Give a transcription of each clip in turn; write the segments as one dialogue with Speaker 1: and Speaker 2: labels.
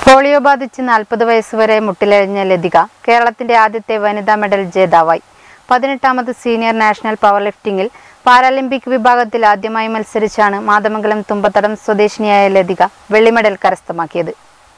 Speaker 1: polio ബാധിച്ച് നാൽപ്പത് വയസ്സുവരെ മുട്ടിലഴിഞ്ഞ ലതിക കേരളത്തിന്റെ ആദ്യത്തെ വനിതാ മെഡൽ ജേതാവായി പതിനെട്ടാമത് സീനിയർ നാഷണൽ പവർ ലിഫ്റ്റിംഗിൽ പാരാലിമ്പിക് വിഭാഗത്തിൽ ആദ്യമായി മത്സരിച്ചാണ് മാതമംഗലം തുമ്പത്തടം സ്വദേശിനിയായ ലതിക വെള്ളി മെഡൽ കരസ്ഥമാക്കിയത്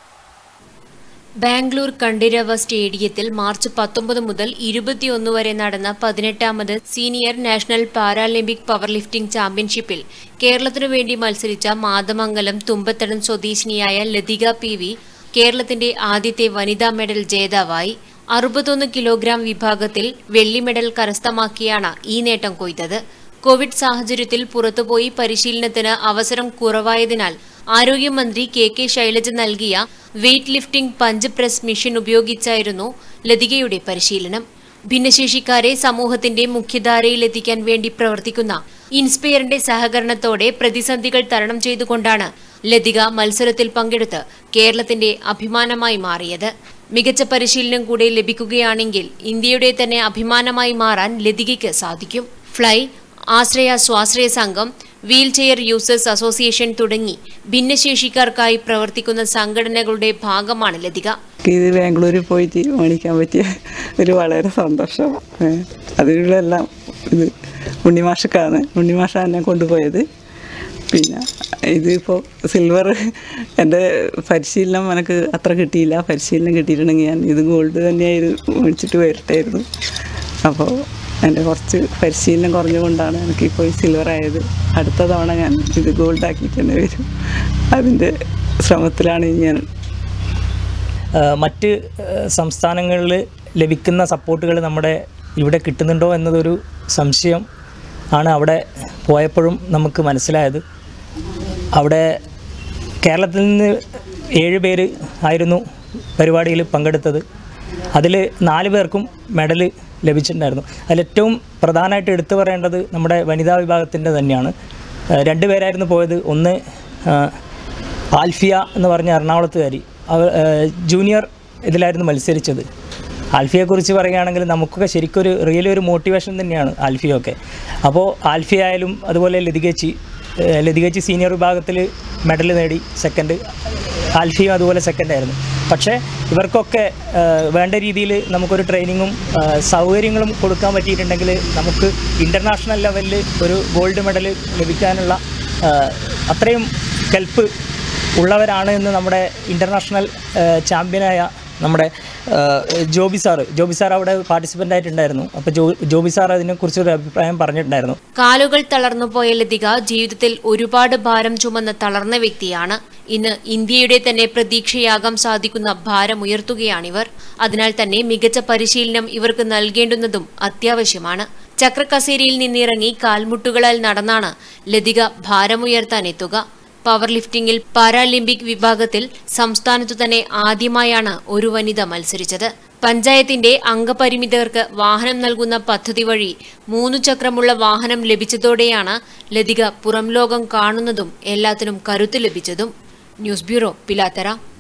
Speaker 2: ബാംഗ്ലൂർ കണ്ടിരവ സ്റ്റേഡിയത്തിൽ മാർച്ച് പത്തൊമ്പത് മുതൽ ഇരുപത്തിയൊന്ന് വരെ നടന്ന പതിനെട്ടാമത് senior national paralympic power lifting ചാമ്പ്യൻഷിപ്പിൽ കേരളത്തിനു വേണ്ടി മത്സരിച്ച മാതമംഗലം തുമ്പത്തടം സ്വദേശിനിയായ ലതിക പി വി കേരളത്തിന്റെ ആദ്യത്തെ വനിതാ മെഡൽ ജേതാവായി അറുപത്തൊന്ന് കിലോഗ്രാം വിഭാഗത്തിൽ വെള്ളി മെഡൽ കരസ്ഥമാക്കിയാണ് ഈ നേട്ടം കൊയ്തത് കോവിഡ് സാഹചര്യത്തിൽ പുറത്തുപോയി പരിശീലനത്തിന് അവസരം കുറവായതിനാൽ ആരോഗ്യമന്ത്രി കെ കെ ശൈലജ നൽകിയ weight lifting punch press machine ഉപയോഗിച്ചായിരുന്നു ലതികയുടെ പരിശീലനം ഭിന്നശേഷിക്കാരെ സമൂഹത്തിന്റെ മുഖ്യധാരയിലെത്തിക്കാൻ വേണ്ടി പ്രവർത്തിക്കുന്ന ഇൻസ്പയറിന്റെ സഹകരണത്തോടെ പ്രതിസന്ധികൾ തരണം ചെയ്തുകൊണ്ടാണ് ലതിക മത്സരത്തിൽ പങ്കെടുത്ത് കേരളത്തിന്റെ അഭിമാനമായി മാറിയത് മികച്ച പരിശീലനം കൂടെ ലഭിക്കുകയാണെങ്കിൽ ഇന്ത്യയുടെ തന്നെ അഭിമാനമായി മാറാൻ ലതികയ്ക്ക് സാധിക്കും ഫ്ലൈ ആശ്രയ സ്വാശ്രയ സംഘം വീൽ ചെയർ യൂസേഴ്സ് അസോസിയേഷൻ തുടങ്ങി ഭിന്നശേഷിക്കാർക്കായി പ്രവർത്തിക്കുന്ന സംഘടനകളുടെ ഭാഗമാണ് ലതിക
Speaker 3: ഇത് ബാംഗ്ലൂരിൽ പോയിട്ട് മേടിക്കാൻ പറ്റിയ ഒരു വളരെ സന്തോഷം ഏ, അതിനുള്ള എല്ലാം ഇത് ഉണ്ണിമാഷക്കാണ് ഉണ്ണിമാഷ എന്നെ കൊണ്ടുപോയത് പിന്നെ ഇതിപ്പോൾ സിൽവർ എൻ്റെ പരിശീലനം എനിക്ക് അത്ര കിട്ടിയില്ല പരിശീലനം കിട്ടിയിട്ടുണ്ടെങ്കിൽ ഞാൻ ഇത് ഗോൾഡ് തന്നെയായിരുന്നു മേടിച്ചിട്ട് വരട്ടായിരുന്നു അപ്പോൾ എൻ്റെ കുറച്ച് പരിശീലനം കുറഞ്ഞുകൊണ്ടാണ് എനിക്കിപ്പോൾ ഈ സിൽവർ ആയത് അടുത്ത തവണ ഞാൻ ഇത് ഗോൾഡ് ആക്കിയിട്ട് തന്നെ വരും അതിൻ്റെ ശ്രമത്തിലാണ് ഞാൻ
Speaker 4: ആ, മറ്റ് സംസ്ഥാനങ്ങളിൽ ലഭിക്കുന്ന സപ്പോർട്ടുകൾ നമ്മുടെ ഇവിടെ കിട്ടുന്നുണ്ടോ എന്നതൊരു സംശയം ആണ് അവിടെ പോയപ്പോഴും നമുക്ക് മനസ്സിലായത് അവിടെ കേരളത്തിൽ നിന്ന് ഏഴ് പേര് ആയിരുന്നു പരിപാടിയിൽ പങ്കെടുത്തത് അതിൽ നാല് പേർക്കും മെഡൽ ലഭിച്ചിട്ടുണ്ടായിരുന്നു അതിലേറ്റവും പ്രധാനമായിട്ട് എടുത്തു പറയേണ്ടത് നമ്മുടെ വനിതാ വിഭാഗത്തിൻ്റെ തന്നെയാണ് ആ, രണ്ട് പേരായിരുന്നു പോയത് ഒന്ന് ആ, ആൽഫിയ എന്ന് പറഞ്ഞ എറണാകുളത്തുകാരി അവ ജൂനിയർ ഇതിലായിരുന്നു മത്സരിച്ചത് ആൽഫിയെക്കുറിച്ച് പറയുകയാണെങ്കിൽ നമുക്കൊക്കെ ശരിക്കൊരു റിയലി ഒരു മോട്ടിവേഷൻ തന്നെയാണ് ആൽഫിയൊക്കെ അപ്പോൾ ആൽഫിയ ആയാലും അതുപോലെ ലതികേച്ചി ഏഹ് ലതികേച്ചി സീനിയർ വിഭാഗത്തിൽ മെഡൽ നേടി സെക്കൻഡ് ആൽഫിയും അതുപോലെ സെക്കൻഡ് ആയിരുന്നു പക്ഷേ ഇവർക്കൊക്കെ ഏഹ് വേണ്ട രീതിയിൽ നമുക്കൊരു ട്രെയിനിങ്ങും ഏഹ് സൗകര്യങ്ങളും കൊടുക്കാൻ പറ്റിയിട്ടുണ്ടെങ്കിൽ നമുക്ക് ഇൻ്റർനാഷണൽ ലെവലിൽ ഒരു ഗോൾഡ് മെഡൽ ലഭിക്കാനുള്ള ഏഹ് അത്രയും കെൽപ്പ് ഉള്ളവരാണ് എന്ന് നമ്മുടെ ഇൻ്റർനാഷണൽ ചാമ്പ്യനായ നമ്മുടെ ഏഹ്, ജോബി സാറ് ജോബി സാർ അവിടെ പാർട്ടിസിപ്പൻ്റ് ആയിട്ടുണ്ടായിരുന്നു അപ്പോൾ ജോ ജോബി സാർ അതിനെക്കുറിച്ച് ഒരു അഭിപ്രായം പറഞ്ഞിട്ടുണ്ടായിരുന്നു
Speaker 2: കാലുകൾ തളർന്നുപോയ ലതിക ജീവിതത്തിൽ ഒരുപാട് ഭാരം ചുമന്ന് തളർന്ന വ്യക്തിയാണ് ഇന്ന് ഇന്ത്യയുടെ തന്നെ പ്രതീക്ഷയാകാൻ സാധിക്കുന്ന ഭാരം ഉയർത്തുകയാണിവർ അതിനാൽ തന്നെ മികച്ച പരിശീലനം ഇവർക്ക് നൽകേണ്ടുന്നതും അത്യാവശ്യമാണ് ചക്രക്കസേരയിൽ നിന്നിറങ്ങി കാൽമുട്ടുകളാൽ നടന്നാണ് ലതിക ഭാരമുയർത്താൻ എത്തുക പവർ ലിഫ്റ്റിംഗിൽ പാരാലിമ്പിക് വിഭാഗത്തിൽ സംസ്ഥാനത്തു തന്നെ ആദ്യമായാണ് ഒരു വനിത മത്സരിച്ചത് പഞ്ചായത്തിന്റെ അംഗപരിമിതർക്ക് വാഹനം നൽകുന്ന പദ്ധതി വഴി മൂന്നു ചക്രമുള്ള വാഹനം ലഭിച്ചതോടെയാണ് ലതിക പുറം ലോകം കാണുന്നതും എല്ലാത്തിനും കരുത്ത് ലഭിച്ചതും ന്യൂസ് ബ്യൂറോ പിലാത്തറ